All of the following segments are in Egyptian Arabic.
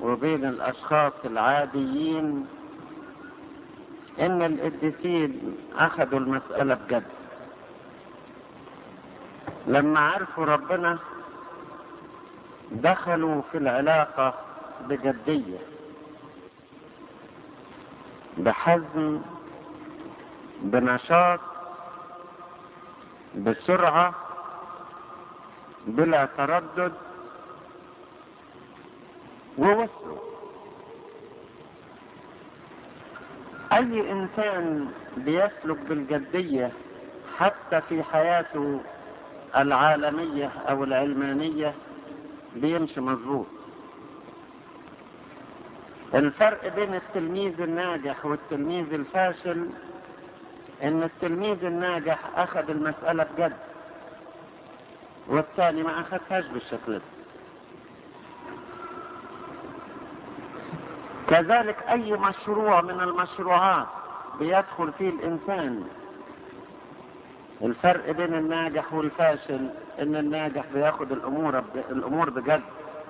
وبين الأشخاص العاديين إن القديسين أخذوا المسألة بجد لما عرفوا ربنا دخلوا في العلاقة بجدية بحزم بنشاط بسرعة بلا تردد ووصلوا أي إنسان بيسلك بالجدية حتى في حياته العالمية أو العلمانية بيمشي مظبوط الفرق بين التلميذ الناجح والتلميذ الفاشل ان التلميذ الناجح اخذ المسألة بجد والثاني ما اخذهاش بالشكل ده كذلك اي مشروع من المشروعات بيدخل فيه الانسان الفرق بين الناجح والفاشل ان الناجح بياخد الامور الامور بجد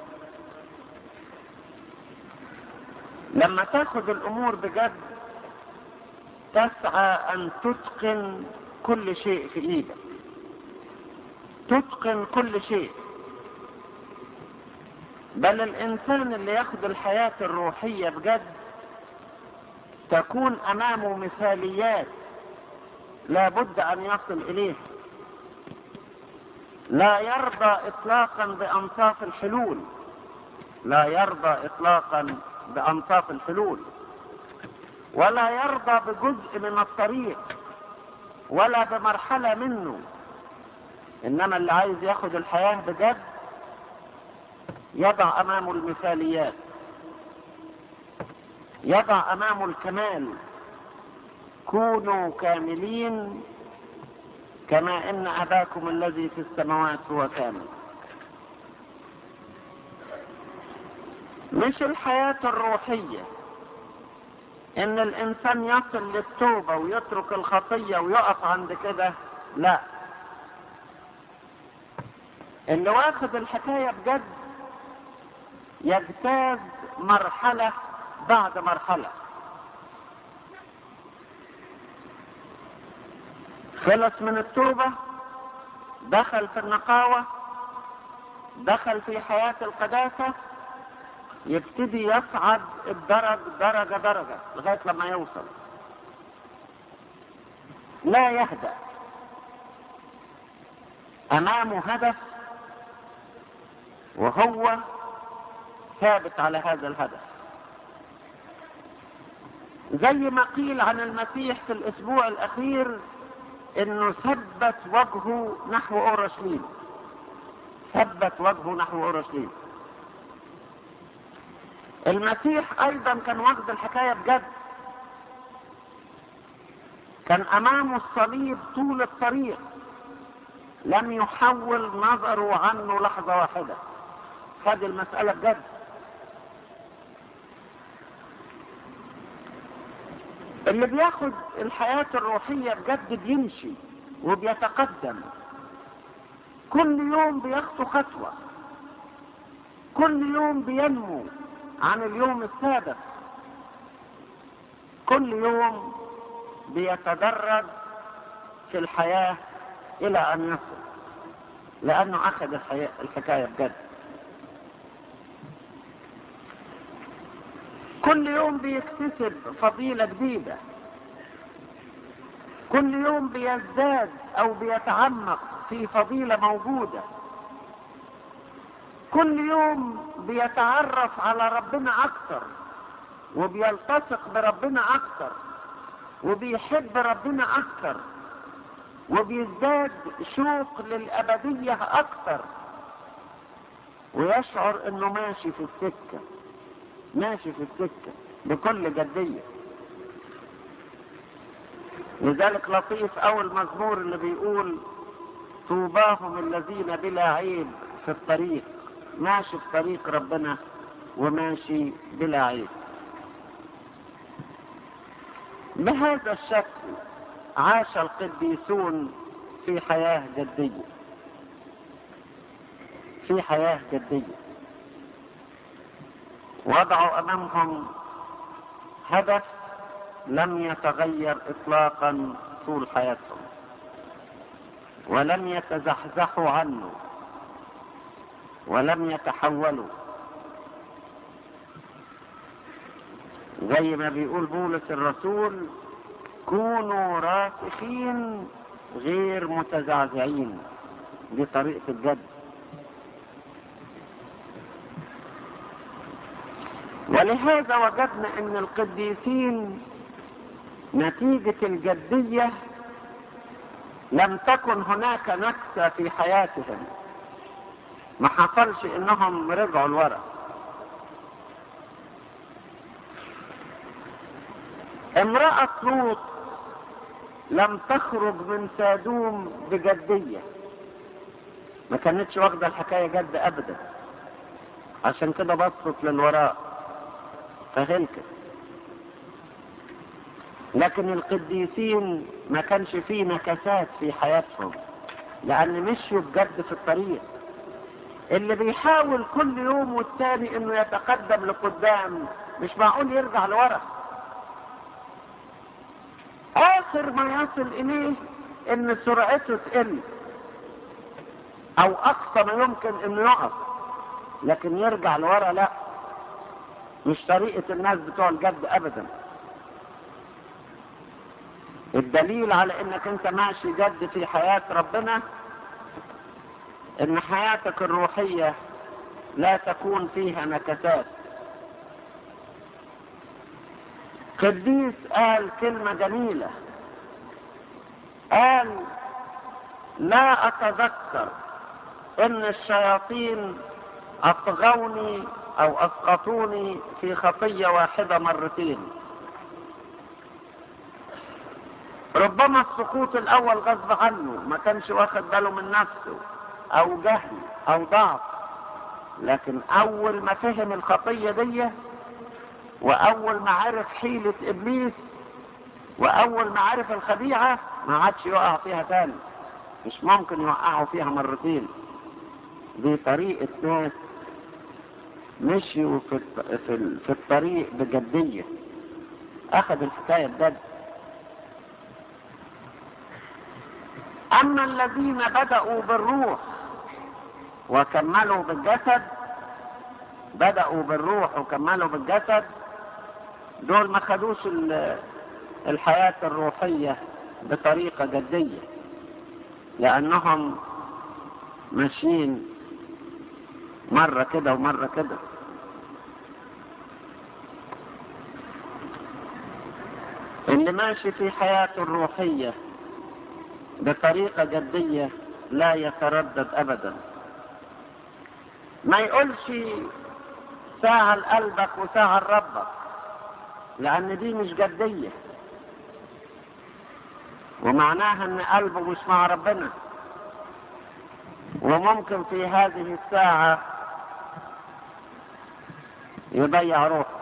لما تاخد الامور بجد تسعى ان تتقن كل شيء في ايدك تتقن كل شيء بل الانسان اللي ياخد الحياة الروحية بجد تكون امامه مثاليات لا بد ان يصل اليه لا يرضى اطلاقا بانصاف الحلول لا يرضى اطلاقا بانصاف الحلول ولا يرضى بجزء من الطريق ولا بمرحلة منه انما اللي عايز ياخد الحياة بجد يضع امامه المثاليات يضع امامه الكمال كونوا كاملين كما ان اباكم الذي في السماوات هو كامل مش الحياة الروحية ان الانسان يصل للتوبة ويترك الخطية ويقف عند كده لا اللي واخد الحكاية بجد يجتاز مرحلة بعد مرحلة خلص من التوبة دخل في النقاوة دخل في حياة القداسة يبتدي يصعد الدرج درجة درجة لغاية لما يوصل لا يهدأ أمامه هدف وهو ثابت على هذا الهدف زي ما قيل عن المسيح في الأسبوع الأخير انه ثبت وجهه نحو اورشليم ثبت وجهه نحو اورشليم المسيح ايضا كان واخد الحكايه بجد كان امامه الصليب طول الطريق لم يحول نظره عنه لحظه واحده خد المساله بجد اللي بياخد الحياة الروحية بجد بيمشي وبيتقدم كل يوم بيخطو خطوة كل يوم بينمو عن اليوم السابق كل يوم بيتدرج في الحياة إلى أن يصل لأنه أخذ الحياة الحكاية بجد كل يوم بيكتسب فضيلة جديدة كل يوم بيزداد او بيتعمق في فضيلة موجودة كل يوم بيتعرف على ربنا اكتر وبيلتصق بربنا اكتر وبيحب ربنا اكتر وبيزداد شوق للابدية اكتر ويشعر انه ماشي في السكه ماشي في السكة بكل جدية لذلك لطيف أول مزمور اللي بيقول طوباهم الذين بلا عيب في الطريق ماشي في طريق ربنا وماشي بلا عيب بهذا الشكل عاش القديسون في حياة جدية في حياة جدية وضعوا أمامهم هدف لم يتغير إطلاقا طول حياتهم ولم يتزحزحوا عنه ولم يتحولوا زي ما بيقول بولس الرسول كونوا راسخين غير متزعزعين دي طريقة الجد ولهذا وجدنا ان القديسين نتيجة الجدية لم تكن هناك نكسة في حياتهم ما حصلش انهم رجعوا لورا امرأة لوط لم تخرج من سادوم بجدية ما كانتش واخدة الحكاية جد ابدا عشان كده بصت للوراء فهلكت لكن القديسين ما كانش فيه نكسات في حياتهم لان مشوا بجد في الطريق اللي بيحاول كل يوم والتاني انه يتقدم لقدام مش معقول يرجع لورا اخر ما يصل اليه ان سرعته تقل او اقصى ما يمكن انه يقف لكن يرجع لورا لا مش طريقة الناس بتوع الجد ابدا الدليل على انك انت ماشي جد في حياة ربنا ان حياتك الروحية لا تكون فيها نكسات قديس قال كلمة جميلة قال لا اتذكر ان الشياطين اطغوني او اسقطوني في خطية واحدة مرتين ربما السقوط الاول غصب عنه ما كانش واخد باله من نفسه او جهل او ضعف لكن اول ما فهم الخطية دي واول ما عرف حيلة ابليس واول ما عرف الخديعة ما عادش يقع فيها تاني مش ممكن يوقعوا فيها مرتين دي طريقة ناس مشيوا في في في الطريق بجدية اخذ الحكاية بجد اما الذين بدأوا بالروح وكملوا بالجسد بدأوا بالروح وكملوا بالجسد دول ما خدوش الحياة الروحية بطريقة جدية لأنهم ماشيين مرة كده ومرة كده اللي ماشي في حياته الروحية بطريقة جدية لا يتردد أبدا ما يقولش ساعة لقلبك وساعة لربك لأن دي مش جدية ومعناها ان قلبه مش مع ربنا وممكن في هذه الساعة يضيع روحه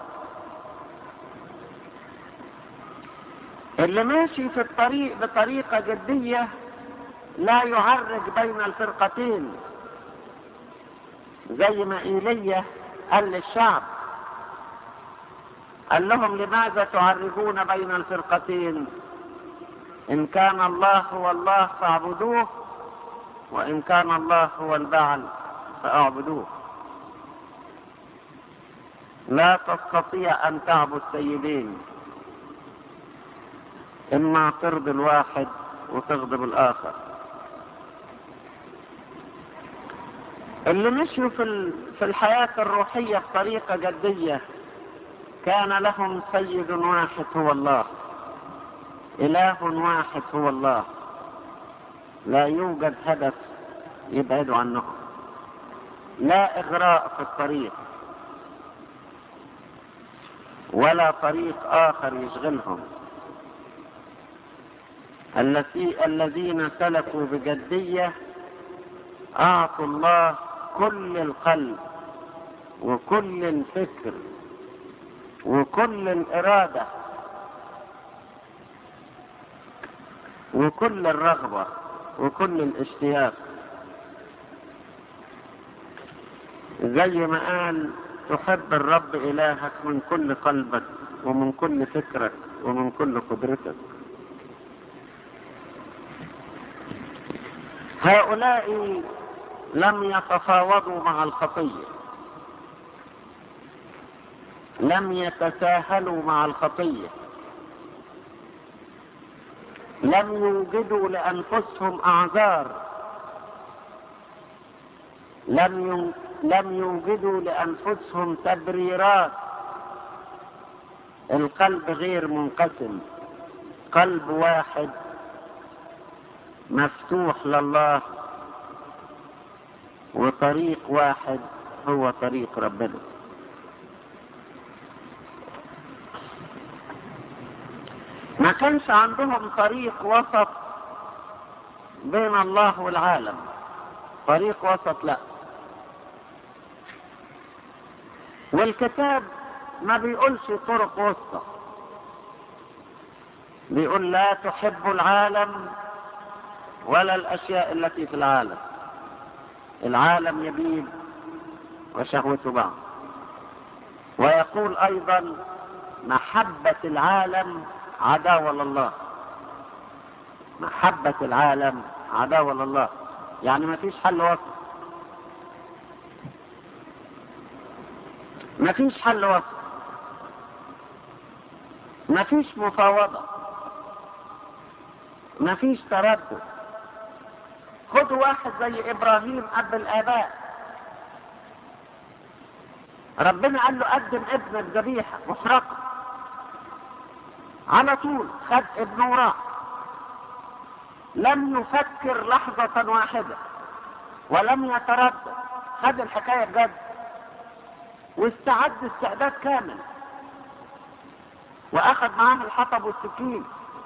اللي ماشي في الطريق بطريقة جدية لا يعرج بين الفرقتين زي ما إيليا قال للشعب قال لهم لماذا تعرجون بين الفرقتين إن كان الله هو الله فاعبدوه وإن كان الله هو البعل فاعبدوه لا تستطيع أن تعبد سيدين إما ترضي الواحد وتغضب الآخر اللي مشوا في في الحياة الروحية بطريقة جدية كان لهم سيد واحد هو الله إله واحد هو الله لا يوجد هدف يبعدوا عنه لا إغراء في الطريق ولا طريق آخر يشغلهم التي الذين سلكوا بجدية أعطوا الله كل القلب وكل الفكر وكل الإرادة وكل الرغبة وكل الاشتياق زي ما قال تحب الرب إلهك من كل قلبك ومن كل فكرك ومن كل قدرتك هؤلاء لم يتفاوضوا مع الخطية لم يتساهلوا مع الخطية لم يوجدوا لأنفسهم أعذار لم لم يوجدوا لأنفسهم تبريرات القلب غير منقسم قلب واحد مفتوح لله وطريق واحد هو طريق ربنا ما كانش عندهم طريق وسط بين الله والعالم طريق وسط لا والكتاب ما بيقولش طرق وسطى بيقول لا تحب العالم ولا الأشياء التي في العالم العالم يبيد وشهوته بعض ويقول أيضا محبة العالم عداوة لله محبة العالم عداوة لله يعني ما فيش حل وسط ما فيش حل وسط ما فيش مفاوضة ما فيش تردد خدوا واحد زي ابراهيم اب الاباء ربنا قال له قدم ابنك ذبيحه محرقه على طول خد ابنه وراح لم يفكر لحظة واحدة ولم يتردد خد الحكاية بجد واستعد استعداد كامل واخذ معاه الحطب والسكين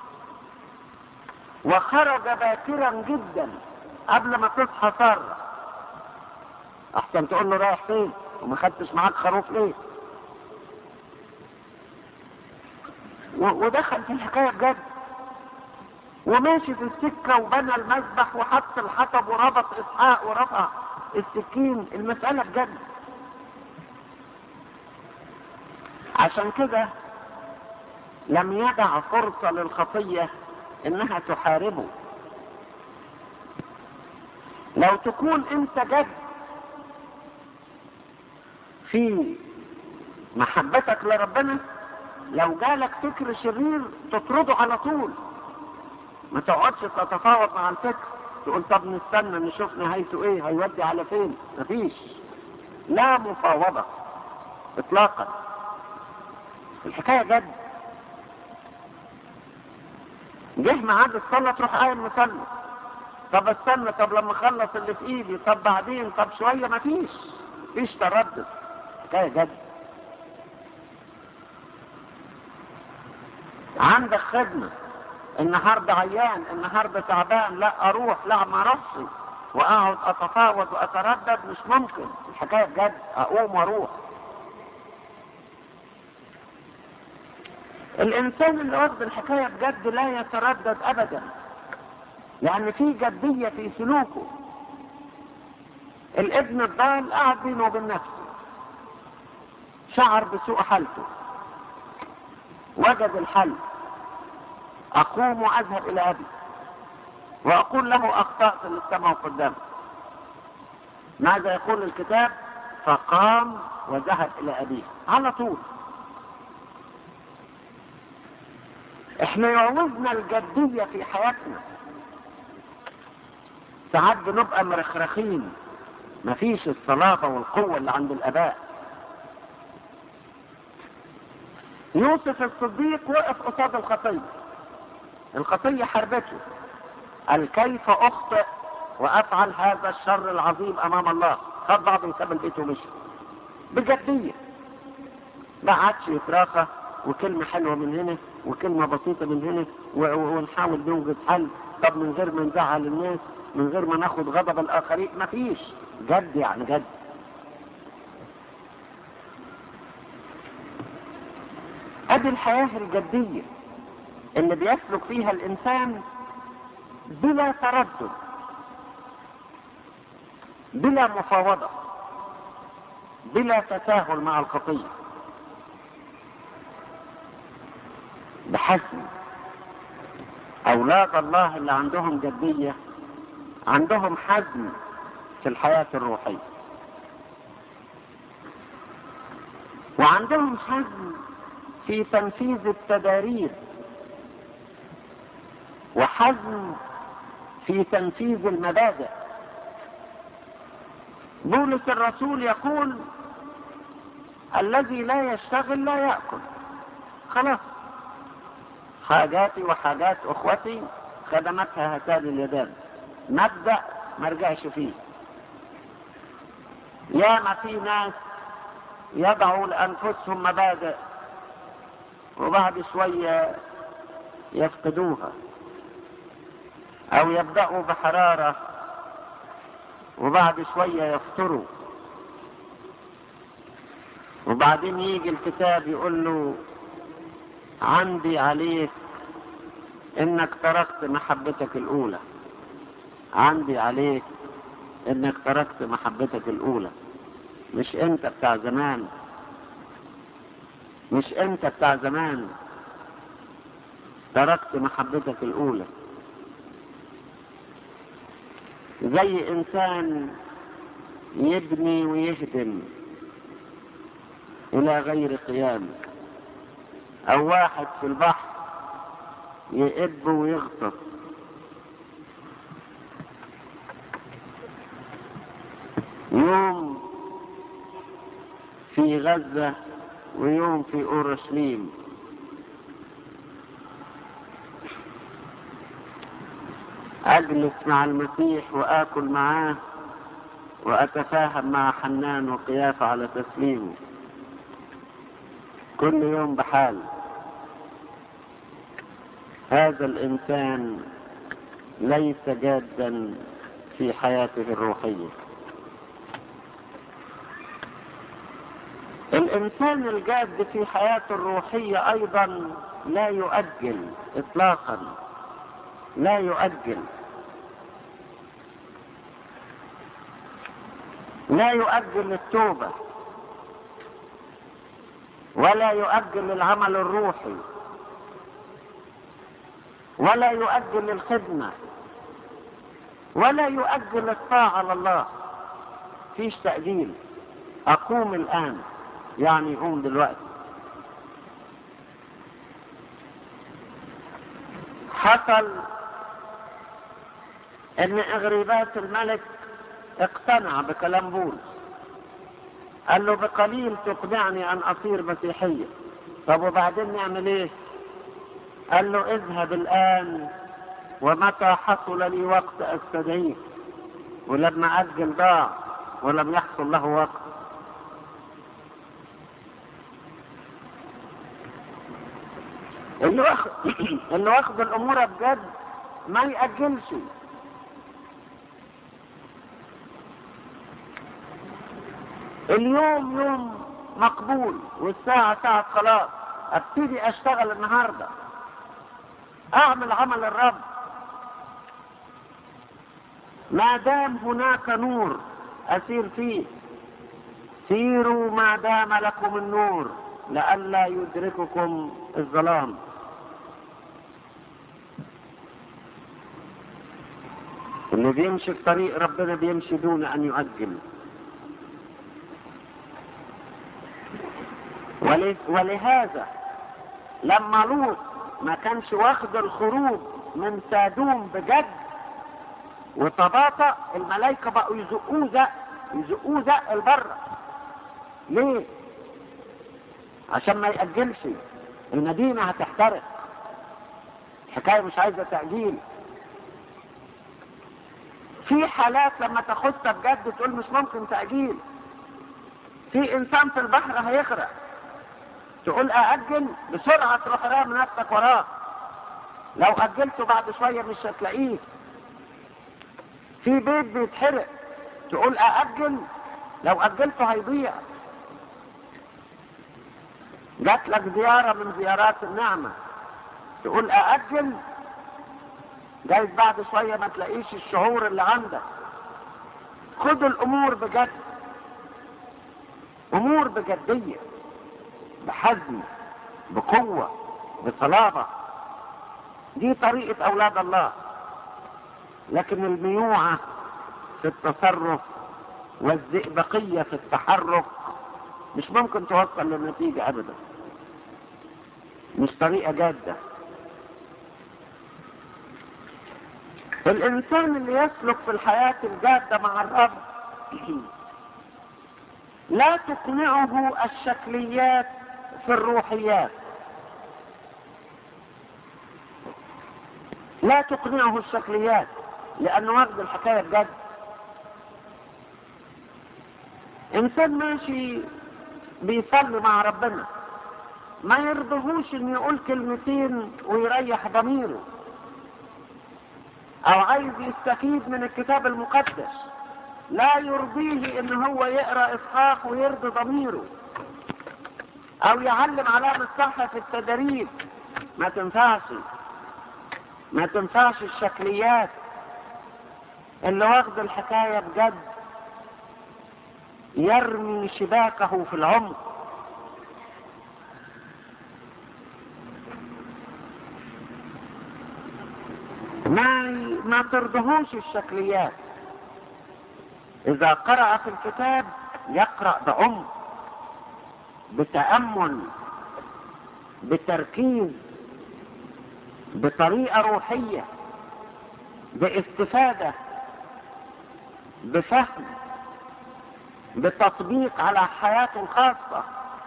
وخرج باكرا جدا قبل ما تصحى سارة احسن تقول له رايح فين وما خدتش معاك خروف ليه ودخل في الحكاية بجد وماشي في السكة وبنى المذبح وحط الحطب وربط اسحاق ورفع السكين المسألة بجد عشان كده لم يدع فرصة للخطية انها تحاربه لو تكون انت جد في محبتك لربنا لو جالك فكر شرير تطرده على طول ما تقعدش تتفاوض مع الفكر تقول طب نستنى نشوف نهايته ايه هيودي على فين مفيش لا مفاوضة اطلاقا الحكاية جد جه ميعاد الصلاة تروح قايم مصلي طب استنى طب لما اخلص اللي في ايدي طب بعدين طب شوية مفيش مفيش تردد حكاية جد عندك خدمة النهاردة عيان النهاردة تعبان لا اروح لا ما اروحش واقعد اتفاوض واتردد مش ممكن الحكاية بجد اقوم واروح الانسان اللي واخد الحكاية بجد لا يتردد ابدا يعني في جدية في سلوكه الابن الضال قاعد بينه وبين نفسه شعر بسوء حالته وجد الحل اقوم واذهب الى ابي واقول له اخطأت للسماء قدامه ماذا يقول الكتاب فقام وذهب الى ابيه على طول احنا يعوزنا الجدية في حياتنا ساعات بنبقى مرخرخين مفيش الصلابة والقوة اللي عند الاباء يوسف الصديق وقف قصاد الخطية الخطية حربته قال كيف اخطئ وافعل هذا الشر العظيم امام الله خد بعض وساب البيت ومشي بجدية ما عادش يتراخى وكلمة حلوة من هنا وكلمة بسيطة من هنا ونحاول نوجد حل طب من غير ما نزعل الناس من غير ما ناخد غضب الاخرين مفيش جد يعني جد ادي الحياة الجدية اللي بيسلك فيها الانسان بلا تردد بلا مفاوضة بلا تساهل مع الخطية بحزم أولاد الله اللي عندهم جدية عندهم حزم في الحياة الروحية وعندهم حزم في تنفيذ التداريب وحزم في تنفيذ المبادئ بولس الرسول يقول الذي لا يشتغل لا يأكل خلاص حاجاتي وحاجات اخوتي خدمتها هاتان اليدان مبدأ ما رجعش فيه ياما في ناس يضعوا لأنفسهم مبادئ وبعد شوية يفقدوها أو يبدأوا بحرارة وبعد شوية يفطروا وبعدين يجي الكتاب يقول له عندي عليك انك تركت محبتك الاولى عندي عليك انك تركت محبتك الاولى مش انت بتاع زمان مش انت بتاع زمان تركت محبتك الاولى زي انسان يبني ويهدم الى غير قيام او واحد في البحر يئب ويغطس يوم في غزة ويوم في أورشليم أجلس مع المسيح وآكل معاه وأتفاهم مع حنان وقيافة على تسليمه كل يوم بحال هذا الإنسان ليس جادا في حياته الروحية الإنسان الجاد في حياته الروحية أيضا لا يؤجل إطلاقا لا يؤجل لا يؤجل التوبة ولا يؤجل العمل الروحي ولا يؤجل الخدمة ولا يؤجل الطاعة لله فيش تأجيل أقوم الآن يعني قوم دلوقتي حصل ان اغريبات الملك اقتنع بكلام بولس قال له بقليل تقنعني ان اصير مسيحيا طب وبعدين نعمل ايه قال له اذهب الان ومتى حصل لي وقت استدعيك ولما اجل ضاع ولم يحصل له وقت اللي واخد اللي واخد الامور بجد ما يأجلش اليوم يوم مقبول والساعة ساعة خلاص ابتدي اشتغل النهاردة اعمل عمل الرب ما دام هناك نور اسير فيه سيروا ما دام لكم النور لئلا يدرككم الظلام اللي بيمشي في طريق ربنا بيمشي دون ان يؤجل ول- ولهذا لما لوط ما كانش واخد الخروج من سادوم بجد وتباطأ الملائكة بقوا يزقوه زق يزقوه زق لبره ليه؟ عشان ما يأجلش المدينة هتحترق الحكاية مش عايزة تأجيل في حالات لما تاخدها بجد تقول مش ممكن تأجيل في إنسان في البحر هيغرق تقول أأجل بسرعة تروح رامي نفسك وراه لو أجلته بعد شوية مش هتلاقيه في بيت بيتحرق تقول أأجل لو أجلته هيضيع جات لك زيارة من زيارات النعمة تقول أأجل جايز بعد شوية ما تلاقيش الشعور اللي عندك خد الأمور بجد امور بجدية بحزم بقوة بصلابة دي طريقة اولاد الله لكن الميوعة في التصرف والزئبقية في التحرك مش ممكن توصل للنتيجة ابدا مش طريقة جادة الانسان اللي يسلك في الحياة الجادة مع الرب لا تقنعه الشكليات في الروحيات لا تقنعه الشكليات لانه واخد الحكاية بجد انسان ماشي بيصلي مع ربنا ما يرضهوش ان يقول كلمتين ويريح ضميره او عايز يستفيد من الكتاب المقدس لا يرضيه ان هو يقرا اصحاح ويرضي ضميره او يعلم علامة صح في التدريب ما تنفعش ما تنفعش الشكليات اللي واخد الحكاية بجد يرمي شباكه في العمق ما ما ترضهوش الشكليات اذا قرأ في الكتاب يقرأ بعمق بتأمل بتركيز بطريقة روحية باستفادة بفهم بتطبيق على حياته الخاصة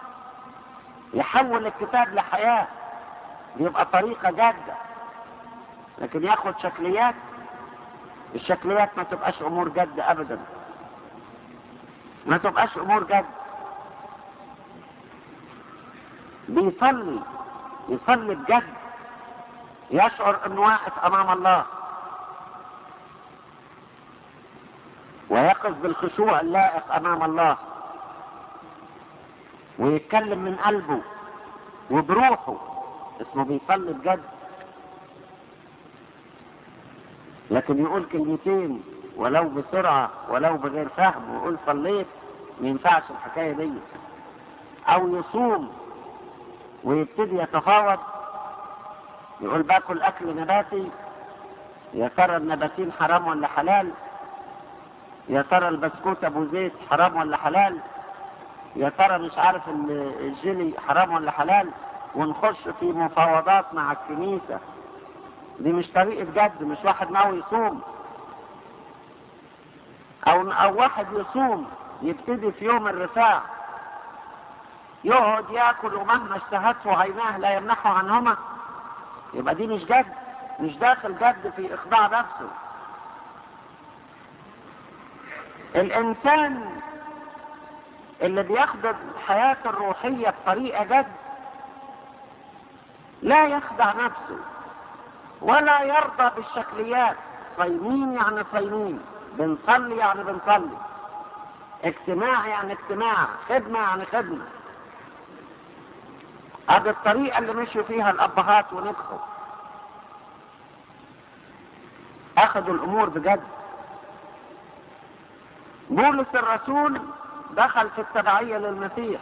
يحول الكتاب لحياة يبقى طريقة جادة لكن ياخد شكليات الشكليات ما تبقاش امور جد ابدا ما تبقاش امور جد بيصلي يصلي بجد يشعر انه واقف امام الله ويقف بالخشوع اللائق امام الله ويتكلم من قلبه وبروحه اسمه بيصلي بجد لكن يقول كلمتين ولو بسرعة ولو بغير فهم ويقول صليت ما ينفعش الحكاية دي او يصوم ويبتدي يتفاوض يقول باكل اكل نباتي يا ترى النباتين حرام ولا حلال يا ترى البسكوت ابو زيت حرام ولا حلال يا ترى مش عارف الجيلي حرام ولا حلال ونخش في مفاوضات مع الكنيسة دي مش طريقة جد مش واحد ناوي يصوم او او واحد يصوم يبتدي في يوم الرفاع يقعد ياكل ومهما اشتهته عيناه لا يمنحه عنهما يبقى دي مش جد مش داخل جد في اخضاع نفسه الانسان اللي بيخضع الحياة الروحية بطريقة جد لا يخدع نفسه ولا يرضى بالشكليات صايمين يعني صايمين بنصلي يعني بنصلي اجتماع يعني اجتماع خدمة يعني خدمة هذه الطريقة اللي مشوا فيها الأبهات ونجحوا أخذوا الأمور بجد بولس الرسول دخل في التبعية للمسيح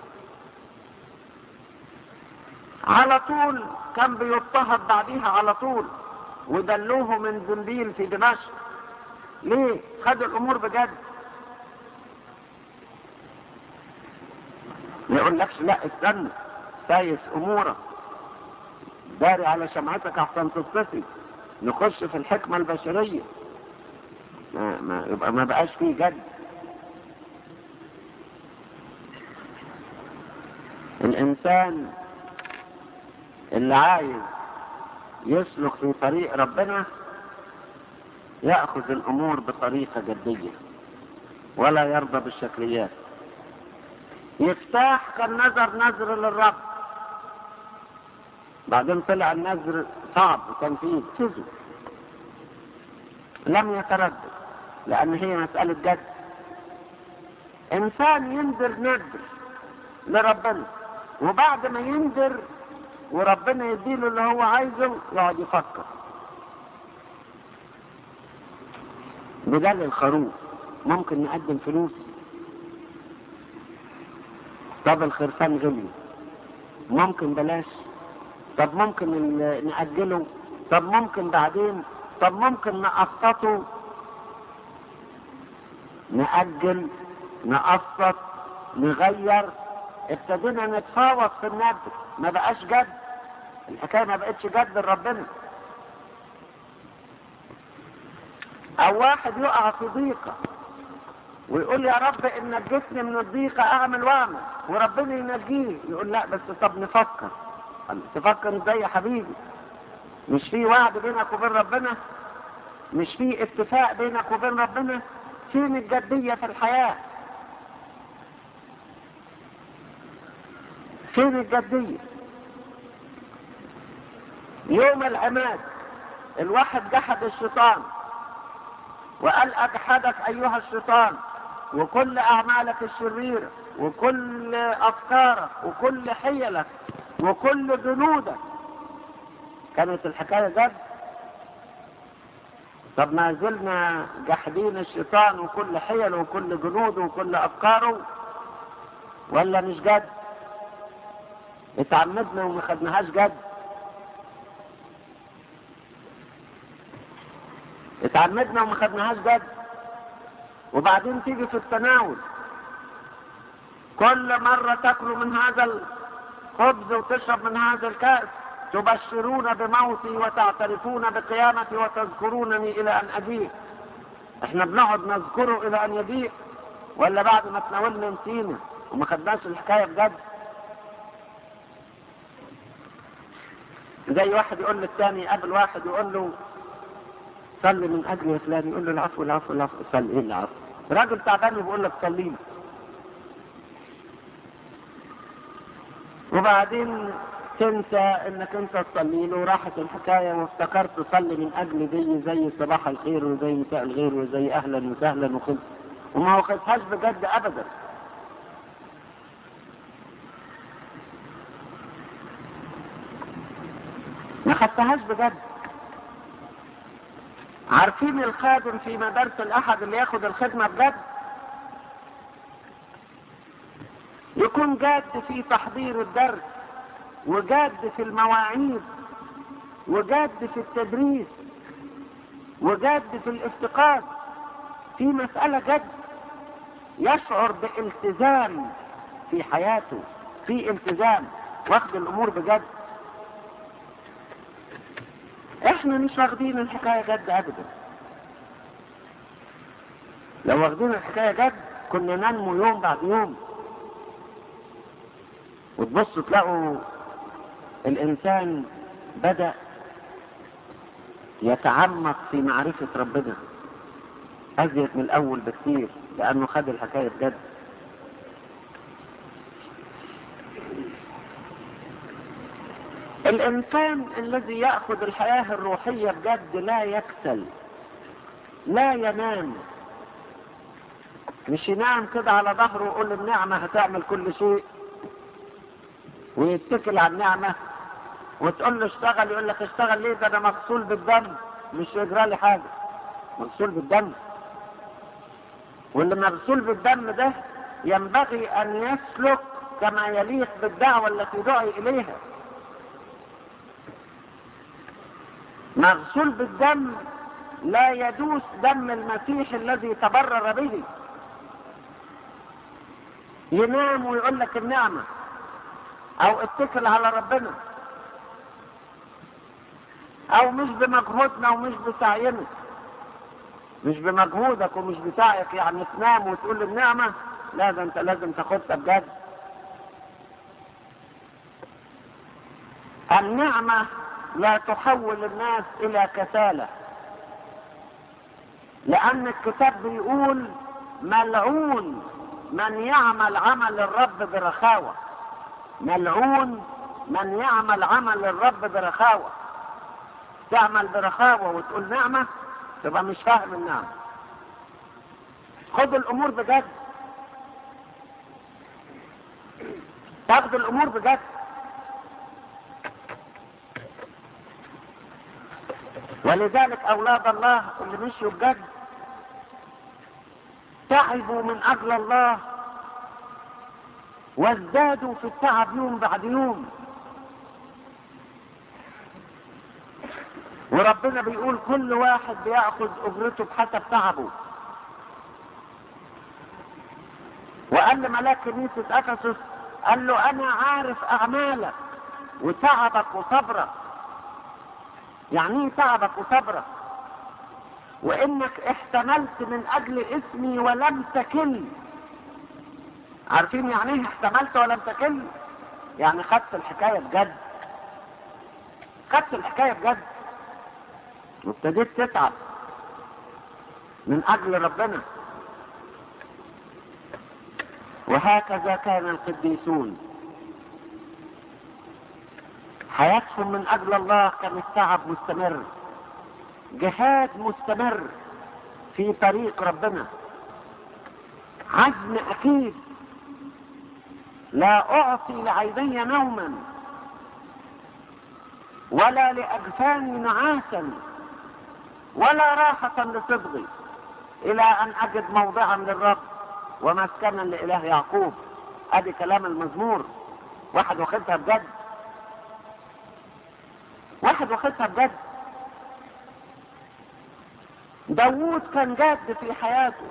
على طول كان بيضطهد بعديها على طول ودلوه من زنبيل في دمشق ليه خدوا الامور بجد ما يقولكش لا استنى سايس امورك داري على شمعتك احسن تتصفي نخش في الحكمة البشرية ما, ما يبقى ما بقاش فيه جد الانسان اللي عايز يسلك في طريق ربنا يأخذ الأمور بطريقة جدية ولا يرضى بالشكليات يفتاح كان نظر نظر للرب بعدين طلع النذر صعب وكان فيه كذب لم يتردد لأن هي مسألة جد إنسان ينذر نذر لربنا وبعد ما ينذر وربنا يديله اللي هو عايزه يقعد يفكر بدل الخروف ممكن نقدم فلوس طب الخرفان غلي ممكن بلاش طب ممكن ال- نأجله طب ممكن بعدين طب ممكن نقسطه نأجل نقسط نغير ابتدينا نتفاوض في النبي ما بقاش جد الحكاية ما بقتش جد لربنا او واحد يقع في ضيقة ويقول يا رب ان نجتني من الضيقة اعمل واعمل وربنا ينجيه يقول لا بس طب نفكر قال تفكر ازاي يا حبيبي مش في وعد بينك وبين ربنا مش في اتفاق بينك وبين ربنا فين الجدية في الحياة فين الجدية يوم العماد الواحد جحد الشيطان وقال أجحدك أيها الشيطان وكل أعمالك الشريرة وكل أفكارك وكل حيلك وكل جنودك كانت الحكاية جد طب ما زلنا جاحدين الشيطان وكل حيله وكل جنوده وكل أفكاره ولا مش جد اتعمدنا وما خدناهاش جد اتعمدنا وما خدناهاش جد وبعدين تيجي في التناول كل مرة تاكلوا من هذا الخبز وتشرب من هذا الكأس تبشرون بموتي وتعترفون بقيامتي وتذكرونني إلى أن أجيء احنا بنقعد نذكره إلى أن يجيء ولا بعد ما تناولنا نسينا وما خدناش الحكاية بجد زي واحد يقول للتاني قبل واحد يقول له صلي من اجل يا فلان يقول له العفو العفو العفو صلي ايه العفو راجل تعبان وبيقول لك صلي لي وبعدين تنسى انك انت تصلي له وراحت الحكايه وافتكرت تصلي من اجل دي زي صباح الخير وزي مساء الخير وزي اهلا وسهلا وخذ وما هو خدهاش بجد ابدا ما خدتهاش بجد عارفين الخادم في مدارس الاحد اللي ياخد الخدمة بجد يكون جاد في تحضير الدرس وجاد في المواعيد وجاد في التدريس وجاد في الافتقاد في مسألة جد يشعر بالتزام في حياته في التزام واخد الامور بجد احنا مش واخدين الحكاية جد ابدا لو واخدين الحكاية جد كنا ننمو يوم بعد يوم وتبصوا تلاقوا الانسان بدأ يتعمق في معرفة ربنا ازيد من الاول بكثير لانه خد الحكاية بجد الإنسان الذي يأخذ الحياة الروحية بجد لا يكسل لا ينام مش ينام كده على ظهره ويقول النعمة هتعمل كل شيء ويتكل على النعمة وتقول له اشتغل يقول لك اشتغل ليه ده انا مغسول بالدم مش يجرى لي حاجة مغسول بالدم واللي مغسول بالدم ده ينبغي ان يسلك كما يليق بالدعوة التي دعي اليها مغسول بالدم لا يدوس دم المسيح الذي تبرر به ينام ويقول لك النعمة او اتكل على ربنا او مش بمجهودنا ومش بسعينا مش بمجهودك ومش بسعيك يعني تنام وتقول النعمة لا ده انت لازم تاخدها بجد النعمة لا تحول الناس الى كسالة لان الكتاب بيقول ملعون من يعمل عمل الرب برخاوة ملعون من يعمل عمل الرب برخاوة تعمل برخاوة وتقول نعمة تبقى مش فاهم النعمة خد الامور بجد تاخد الامور بجد ولذلك اولاد الله اللي مشوا بجد تعبوا من اجل الله وازدادوا في التعب يوم بعد يوم وربنا بيقول كل واحد بياخذ اجرته بحسب تعبه وقال لملاك كنيسة افسس قال له انا عارف اعمالك وتعبك وصبرك يعني ايه تعبك وصبرك وانك احتملت من اجل اسمي ولم تكل عارفين يعني ايه احتملت ولم تكل يعني خدت الحكاية بجد خدت الحكاية بجد وابتديت تتعب من اجل ربنا وهكذا كان القديسون حياتهم من اجل الله كان التعب مستمر جهاد مستمر في طريق ربنا عزم اكيد لا اعطي لعيني نوما ولا لاجفاني نعاسا ولا راحة لصدغي الى ان اجد موضعا للرب ومسكنا لاله يعقوب ادي كلام المزمور واحد واخدها بجد واحد واخدها بجد داوود كان جاد في حياته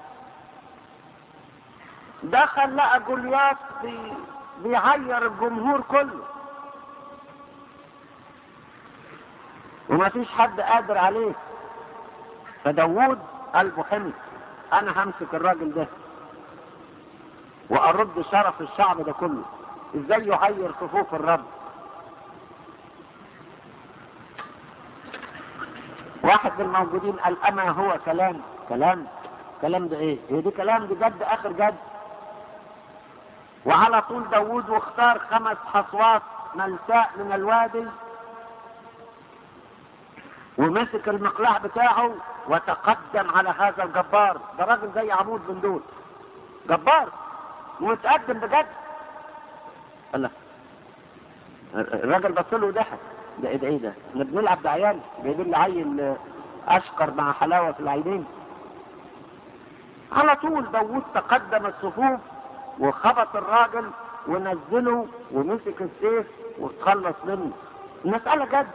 دخل لقى جولياط بي بيعير الجمهور كله وما فيش حد قادر عليه فداوود قلبه حمل انا همسك الراجل ده وارد شرف الشعب ده كله ازاي يعير صفوف الرب واحد من الموجودين قال اما هو كلام كلام كلام ده ايه هي دي كلام دي جد اخر جد وعلى طول داوود واختار خمس حصوات ملساء من الوادي ومسك المقلاع بتاعه وتقدم على هذا الجبار ده راجل زي عمود من دول جبار ومتقدم بجد الله الراجل بص له وضحك ده ايه ده ايه ده احنا بنلعب بعيال جايبين لي عيل اشقر مع حلاوه في العينين على طول داوود تقدم الصفوف وخبط الراجل ونزله ومسك السيف وتخلص منه المسألة جد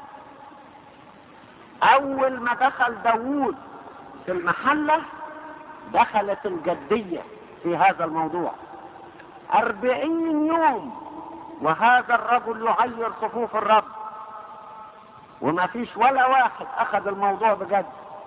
أول ما دخل داوود في المحلة دخلت الجدية في هذا الموضوع أربعين يوم وهذا الرجل يعير صفوف الرب وما فيش ولا واحد أخذ الموضوع بجد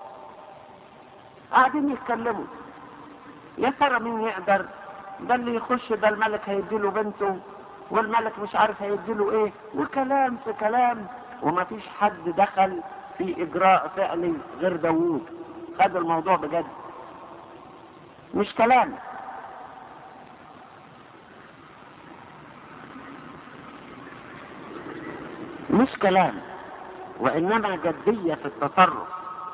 قاعدين يتكلموا يا ترى مين يقدر ده اللي يخش ده الملك هيديله بنته والملك مش عارف هيديله ايه وكلام في كلام وما فيش حد دخل في اجراء فعلي غير داوود خد الموضوع بجد مش كلام مش كلام وانما جدية في التصرف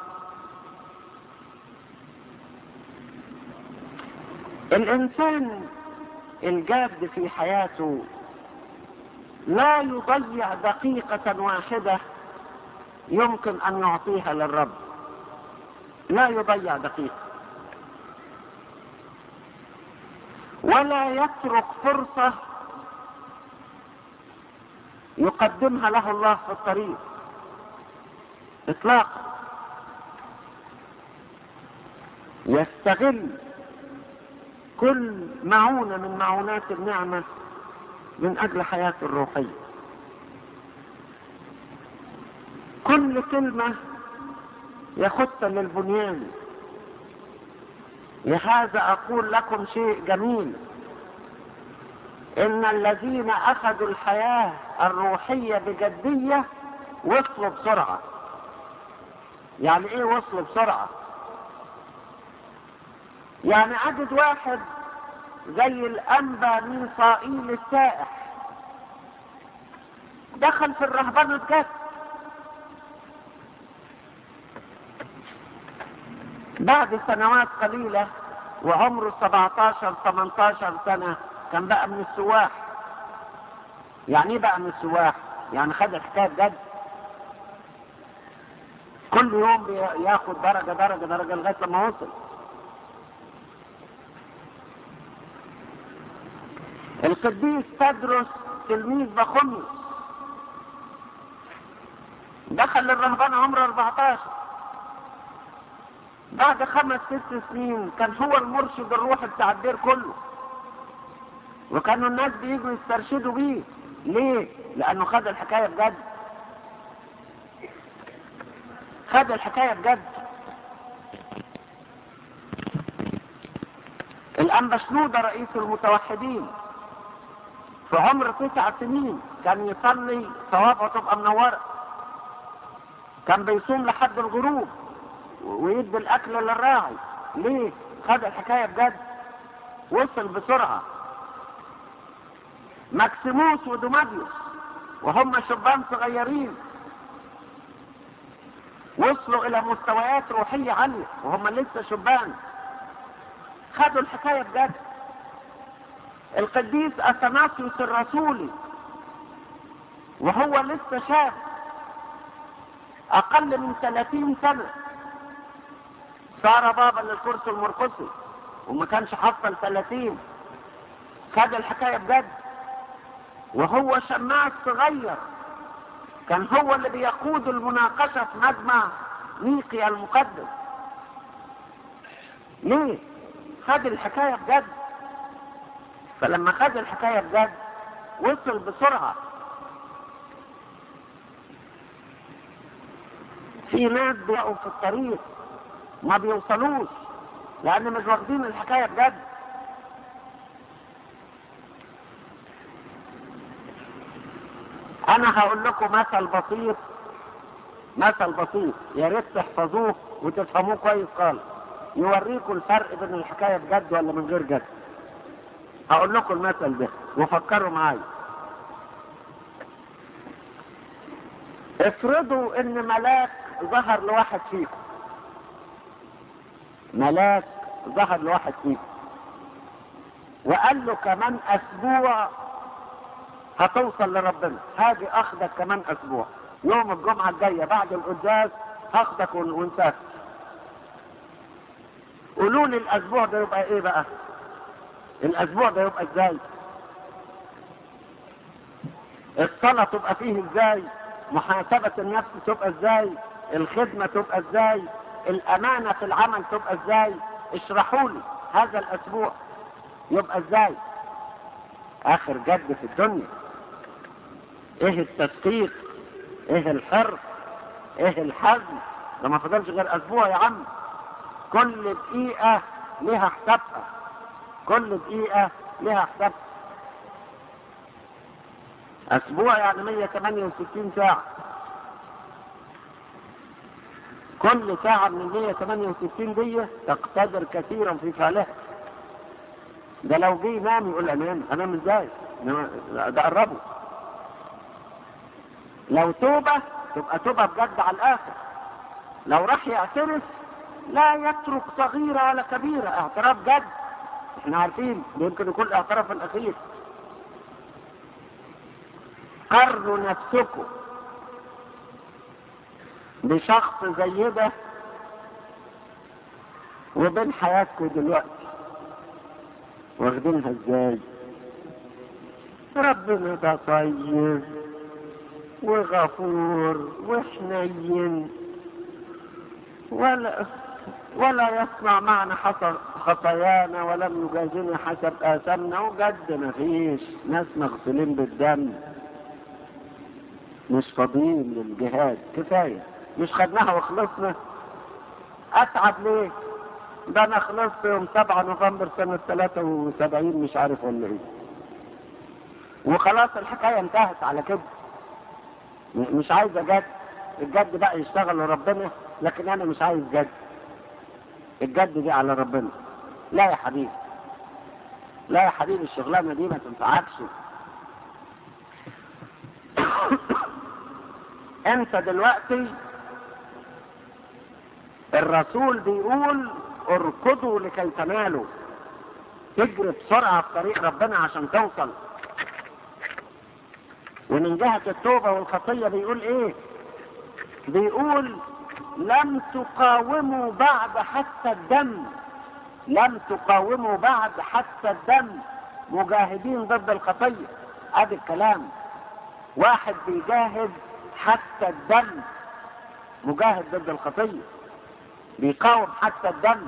الانسان الجاد في حياته لا يضيع دقيقة واحدة يمكن ان يعطيها للرب لا يضيع دقيقة ولا يترك فرصة يقدمها له الله في الطريق اطلاقا يستغل كل معونة من معونات النعمة من أجل حياته الروحية كل كلمة يخط للبنيان لهذا أقول لكم شيء جميل إن الذين أخذوا الحياة الروحية بجدية وصلوا بسرعة يعني إيه وصلوا بسرعة؟ يعني عدد واحد زي الأنبا ميصائيل السائح دخل في الرهبنة بجد بعد سنوات قليلة وعمره 17 18 سنة كان بقى من السواح يعني ايه بقى من السواح يعني خد حكاية جد كل يوم بياخد درجة درجة درجة لغاية لما وصل القديس تدرس تلميذ بخمس دخل الرهبان عمره 14 بعد خمس ست سنين كان هو المرشد الروحي بتاع الدير كله وكانوا الناس بيجوا يسترشدوا بيه ليه؟ لأنه خد الحكاية بجد خد الحكاية بجد الأنبا شنودة رئيس المتوحدين في عمر تسع سنين كان يصلي صوابعه تبقى منورة كان بيصوم لحد الغروب ويدي الأكل للراعي ليه؟ خد الحكاية بجد وصل بسرعة ماكسيموس ودوماديوس وهم شبان صغيرين وصلوا إلى مستويات روحية عالية وهم لسه شبان خدوا الحكاية بجد القديس أثناسيوس الرسولي وهو لسه شاب أقل من 30 سنة صار بابا للكرسي المرقصي وما كانش حصل 30 خد الحكاية بجد وهو شماس صغير كان هو اللي بيقود المناقشة في مجمع نيقيا المقدس ليه؟ خد الحكاية بجد فلما خد الحكاية بجد وصل بسرعة في ناس بيقوا في الطريق ما بيوصلوش لأن مش واخدين الحكاية بجد أنا هقول لكم مثل بسيط مثل بسيط يا ريت تحفظوه وتفهموه كويس خالص يوريكم الفرق بين الحكاية بجد ولا من غير جد هقول لكم المثل ده وفكروا معايا افرضوا ان ملاك ظهر لواحد فيكم ملاك ظهر لواحد فيكم وقال له كمان اسبوع هتوصل لربنا هاجي اخدك كمان اسبوع يوم الجمعة الجاية بعد القداس هاخدك ونسافر قولوا لي الاسبوع ده يبقى ايه بقى الاسبوع ده يبقى ازاي الصلاة تبقى فيه ازاي محاسبة النفس تبقى ازاي الخدمة تبقى ازاي الامانة في العمل تبقى ازاي اشرحوا لي هذا الاسبوع يبقى ازاي اخر جد في الدنيا ايه التدقيق ايه الحرص ايه الحزم ده ما فضلش غير اسبوع يا عم كل دقيقة لها حسابها كل دقيقة لها حسابها اسبوع يعني 168 ساعة كل ساعة من 168 دي تقتدر كثيرا في فعلها ده لو جه ينام يقول انام انام ازاي ده قربه لو توبة تبقى توبة بجد على الاخر لو راح يعترف لا يترك صغيرة ولا كبيرة اعتراف جد احنا عارفين يمكن يكون الاعتراف الاخير قروا نفسكم بشخص زي ده وبين حياتكم دلوقتي واخدينها ازاي ربنا ده طيب وغفور وحنين ولا ولا يصنع معنا حسب خطايانا ولم يجازنا حسب آثامنا وجد مفيش ناس مغسولين بالدم مش فاضيين للجهاد كفاية مش خدناها وخلصنا أتعب ليه ده أنا خلصت يوم 7 نوفمبر سنة 73 مش عارف ولا إيه وخلاص الحكاية انتهت على كده مش عايزة جد الجد بقى يشتغل لربنا لكن أنا مش عايز جد الجد دي على ربنا لا يا حبيبي لا يا حبيبي الشغلانة دي ما تنفعكش انت دلوقتي الرسول بيقول اركضوا لكي تنالوا تجري بسرعة في طريق ربنا عشان توصل ومن جهة التوبة والخطية بيقول ايه بيقول لم تقاوموا بعد حتى الدم لم تقاوموا بعد حتى الدم مجاهدين ضد الخطية ادي الكلام واحد بيجاهد حتى الدم مجاهد ضد الخطية بيقاوم حتى الدم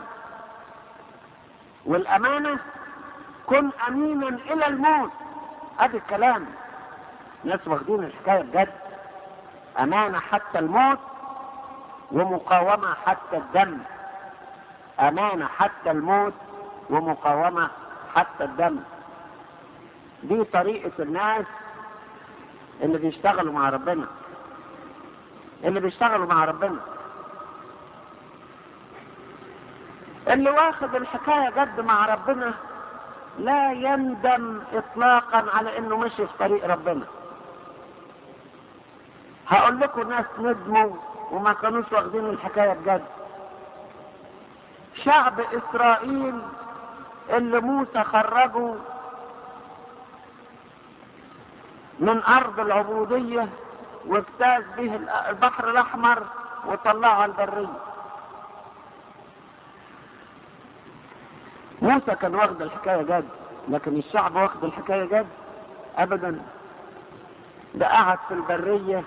والأمانة كن أمينا إلى الموت ادي الكلام ناس واخدين الحكاية بجد أمانة حتى الموت ومقاومة حتى الدم أمانة حتى الموت ومقاومة حتى الدم دي طريقة الناس اللي بيشتغلوا مع ربنا اللي بيشتغلوا مع ربنا اللي واخد الحكاية جد مع ربنا لا يندم اطلاقا على انه مشي في طريق ربنا هقول لكم ناس ندموا وما كانوش واخدين الحكاية بجد شعب اسرائيل اللي موسى خرجه من ارض العبودية واجتاز به البحر الاحمر وطلعه على البرية موسى كان واخد الحكاية جد لكن الشعب واخد الحكاية جد ابدا ده قعد في البرية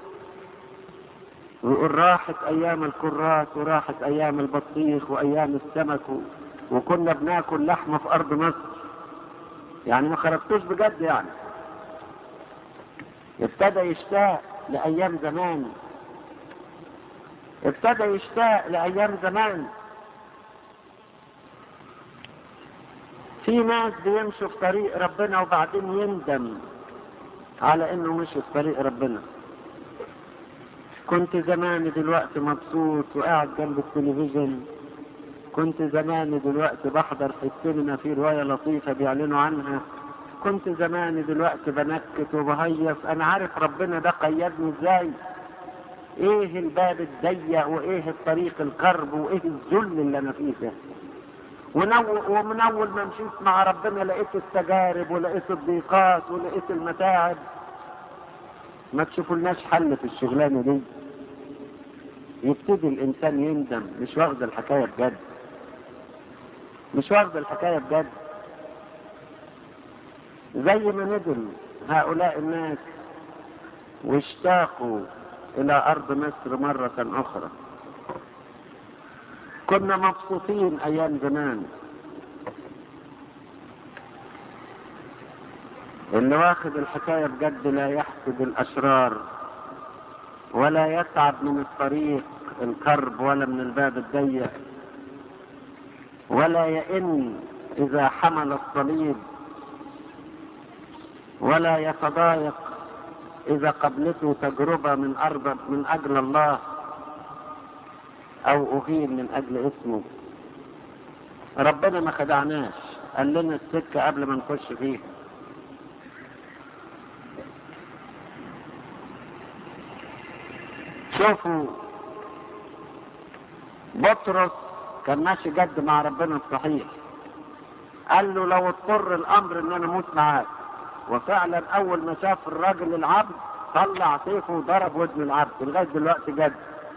ويقول راحت ايام الكرات وراحت ايام البطيخ وايام السمك و... وكنا بناكل لحمة في ارض مصر يعني ما خرجتوش بجد يعني ابتدى يشتاق لايام زمان ابتدى يشتاق لايام زمان في ناس بيمشوا في طريق ربنا وبعدين يندم على انه مشي في طريق ربنا كنت زمان دلوقتي مبسوط وقاعد جنب التلفزيون كنت زمان دلوقتي بحضر في السينما في رواية لطيفة بيعلنوا عنها كنت زمان دلوقتي بنكت وبهيص انا عارف ربنا ده قيدني ازاي ايه الباب الضيق وايه الطريق الكرب وايه الذل اللي انا فيه ده ومن اول ما مشيت مع ربنا لقيت التجارب ولقيت الضيقات ولقيت المتاعب ما تشوفولناش حل في الشغلانه دي يبتدي الانسان يندم مش واخد الحكايه بجد مش واخد الحكايه بجد زي ما ندم هؤلاء الناس واشتاقوا الى ارض مصر مرة اخرى كنا مبسوطين ايام زمان اللي واخد الحكاية بجد لا يحسد الاشرار ولا يتعب من الطريق الكرب ولا من الباب الضيق ولا يئن اذا حمل الصليب ولا يتضايق اذا قبلته تجربة من ارض من اجل الله او اهين من اجل اسمه ربنا ما خدعناش قال لنا السكة قبل ما نخش فيها شوفوا بطرس كان ماشي جد مع ربنا الصحيح قال له لو اضطر الامر ان انا اموت معاك وفعلا اول ما شاف الراجل العبد طلع سيفه وضرب ودن العبد لغايه دلوقتي جد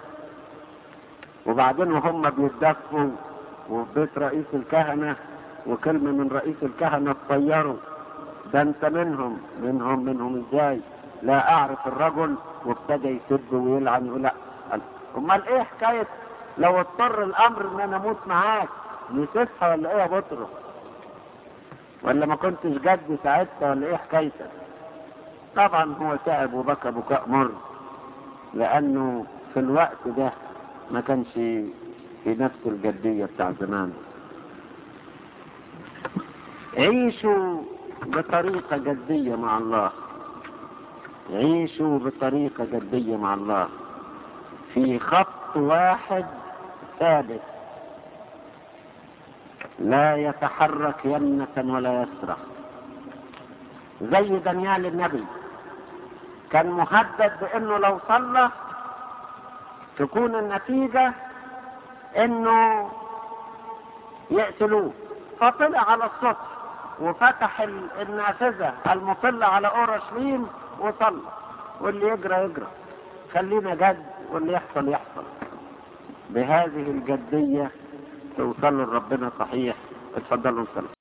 وبعدين وهم بيتدفوا وفي بيت رئيس الكهنه وكلمه من رئيس الكهنه تطيره ده انت منهم منهم منهم ازاي لا اعرف الرجل وابتدى يسب ويلعن يقول لا امال ايه حكايه لو اضطر الامر ان انا اموت معاك نسيتها ولا ايه يا بطرس ولا ما كنتش جد ساعتها ولا ايه حكايتك طبعا هو تعب وبكى بكاء مر لانه في الوقت ده ما كانش في نفس الجدية بتاع زمان عيشوا بطريقة جدية مع الله عيشوا بطريقة جدية مع الله في خط واحد ثابت لا يتحرك يمنة ولا يسرى زي دانيال النبي كان مهدد بانه لو صلى تكون النتيجة انه يقتلوه فطلع على السطح وفتح النافذة المطلة على اورشليم وصلى واللي يجرى يجرى خلينا جد واللي يحصل يحصل بهذه الجدية توصلوا لربنا صحيح اتفضلوا صلوا